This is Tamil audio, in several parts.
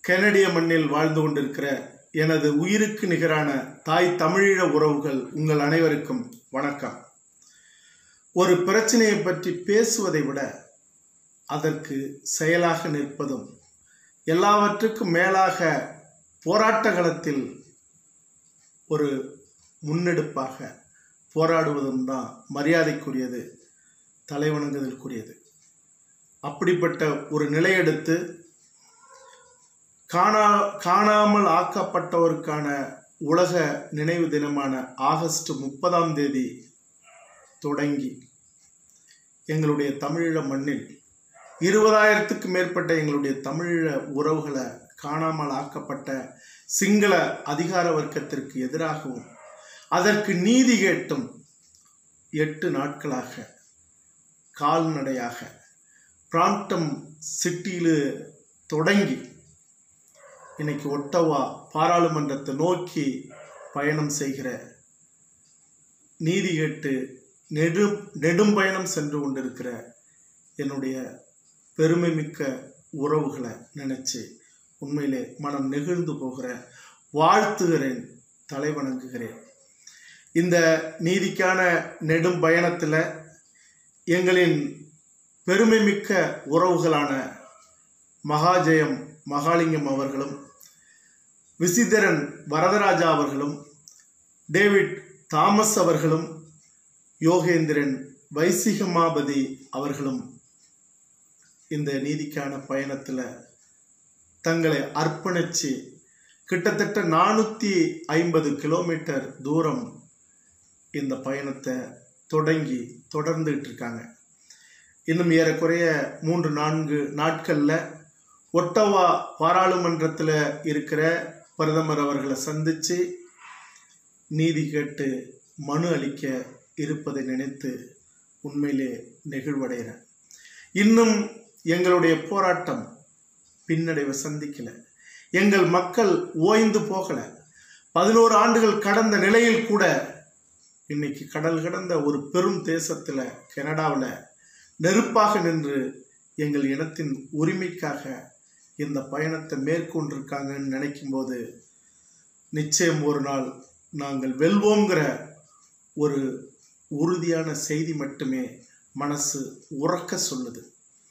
கெனடிய மண்ணில் வாழ்ந்து கொண்டிருக்கிற எனது உயிருக்கு நிகரான தாய் தமிழீழ உறவுகள் உங்கள் அனைவருக்கும் வணக்கம் ஒரு பிரச்சனையை பற்றி பேசுவதை விட அதற்கு செயலாக நிற்பதும் எல்லாவற்றுக்கும் மேலாக போராட்ட களத்தில் ஒரு முன்னெடுப்பாக போராடுவதும் தான் மரியாதைக்குரியது தலைவணங்குதலுக்குரியது அப்படிப்பட்ட ஒரு நிலையெடுத்து காணா காணாமல் ஆக்கப்பட்டவருக்கான உலக நினைவு தினமான ஆகஸ்ட் முப்பதாம் தேதி தொடங்கி எங்களுடைய தமிழீழ மண்ணில் இருபதாயிரத்துக்கு மேற்பட்ட எங்களுடைய தமிழீழ உறவுகளை காணாமல் ஆக்கப்பட்ட சிங்கள அதிகார வர்க்கத்திற்கு எதிராகவும் அதற்கு நீதி கேட்டும் எட்டு நாட்களாக கால்நடையாக பிராம்டம் சிட்டியில் தொடங்கி இன்னைக்கு ஒட்டவா பாராளுமன்றத்தை நோக்கி பயணம் செய்கிற நீதி கேட்டு நெடும் நெடும் பயணம் சென்று கொண்டிருக்கிற என்னுடைய பெருமை மிக்க உறவுகளை நினைச்சு உண்மையிலே மனம் நெகிழ்ந்து போகிற வாழ்த்துகிறேன் தலை வணங்குகிறேன் இந்த நீதிக்கான நெடும் பயணத்தில் எங்களின் பெருமை மிக்க உறவுகளான மகாஜெயம் மகாலிங்கம் அவர்களும் விசிதரன் வரதராஜா அவர்களும் டேவிட் தாமஸ் அவர்களும் யோகேந்திரன் வைசிகமாபதி அவர்களும் இந்த நீதிக்கான பயணத்தில் தங்களை அர்ப்பணித்து கிட்டத்தட்ட நானூற்றி ஐம்பது கிலோமீட்டர் தூரம் இந்த பயணத்தை தொடங்கி தொடர்ந்துட்டு இருக்காங்க இன்னும் ஏறக்குறைய மூன்று நான்கு நாட்களில் ஒட்டவா பாராளுமன்றத்தில் இருக்கிற பிரதமர் அவர்களை சந்தித்து நீதி கேட்டு மனு அளிக்க இருப்பதை நினைத்து உண்மையிலே நெகிழ்வடைகிறேன் இன்னும் எங்களுடைய போராட்டம் பின்னடைவை சந்திக்கல எங்கள் மக்கள் ஓய்ந்து போகல பதினோரு ஆண்டுகள் கடந்த நிலையில் கூட இன்னைக்கு கடல் கடந்த ஒரு பெரும் தேசத்தில் கனடாவில் நெருப்பாக நின்று எங்கள் இனத்தின் உரிமைக்காக இந்த பயணத்தை மேற்கொண்டிருக்காங்கன்னு நினைக்கும்போது நிச்சயம் ஒரு நாள் நாங்கள் வெல்வோங்கிற ஒரு உறுதியான செய்தி மட்டுமே மனசு உறக்க சொல்லுது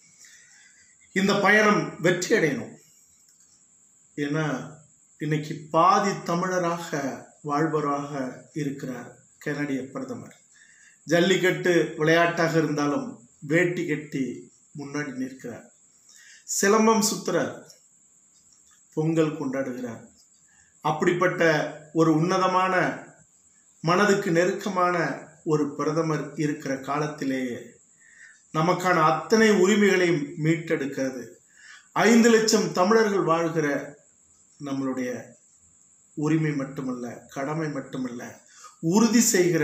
இந்த பயணம் வெற்றி அடையணும் ஏன்னா இன்னைக்கு பாதி தமிழராக வாழ்பவராக இருக்கிறார் கனடிய பிரதமர் ஜல்லிக்கட்டு விளையாட்டாக இருந்தாலும் வேட்டி கட்டி முன்னாடி நிற்கிறார் சிலம்பம் சுத்துறார் பொங்கல் கொண்டாடுகிறார் அப்படிப்பட்ட ஒரு உன்னதமான மனதுக்கு நெருக்கமான ஒரு பிரதமர் இருக்கிற காலத்திலேயே நமக்கான அத்தனை உரிமைகளையும் மீட்டெடுக்கிறது ஐந்து லட்சம் தமிழர்கள் வாழ்கிற நம்மளுடைய உரிமை மட்டுமல்ல கடமை மட்டுமல்ல உறுதி செய்கிற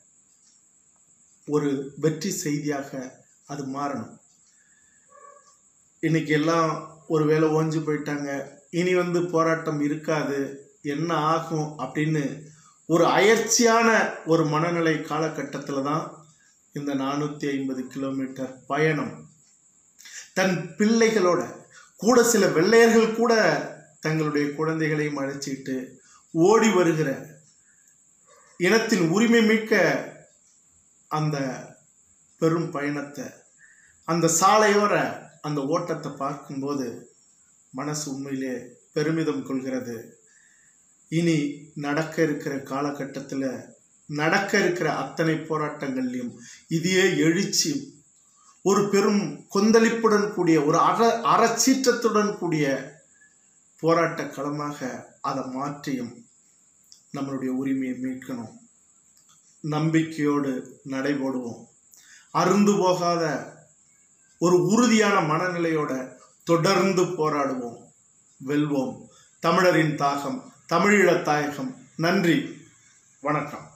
ஒரு வெற்றி செய்தியாக அது மாறணும் இன்னைக்கு எல்லாம் ஒரு வேளை ஓஞ்சு போயிட்டாங்க இனி வந்து போராட்டம் இருக்காது என்ன ஆகும் அப்படின்னு ஒரு அயற்சியான ஒரு மனநிலை காலகட்டத்தில் தான் இந்த நானூற்றி ஐம்பது கிலோமீட்டர் பயணம் தன் பிள்ளைகளோட கூட சில வெள்ளையர்கள் கூட தங்களுடைய குழந்தைகளையும் அழைச்சிட்டு ஓடி வருகிற இனத்தின் உரிமை மிக்க அந்த பெரும் பயணத்தை அந்த சாலையோர அந்த ஓட்டத்தை பார்க்கும்போது மனசு உண்மையிலே பெருமிதம் கொள்கிறது இனி நடக்க இருக்கிற காலகட்டத்தில் நடக்க இருக்கிற அத்தனை போராட்டங்கள்லையும் இதையே எழுச்சி ஒரு பெரும் கொந்தளிப்புடன் கூடிய ஒரு அற அறச்சீற்றத்துடன் கூடிய போராட்ட களமாக அதை மாற்றியும் நம்மளுடைய உரிமையை மீட்கணும் நம்பிக்கையோடு நடைபோடுவோம் அருந்து போகாத ஒரு உறுதியான மனநிலையோட தொடர்ந்து போராடுவோம் வெல்வோம் தமிழரின் தாகம் தமிழீழ தாயகம் நன்றி வணக்கம்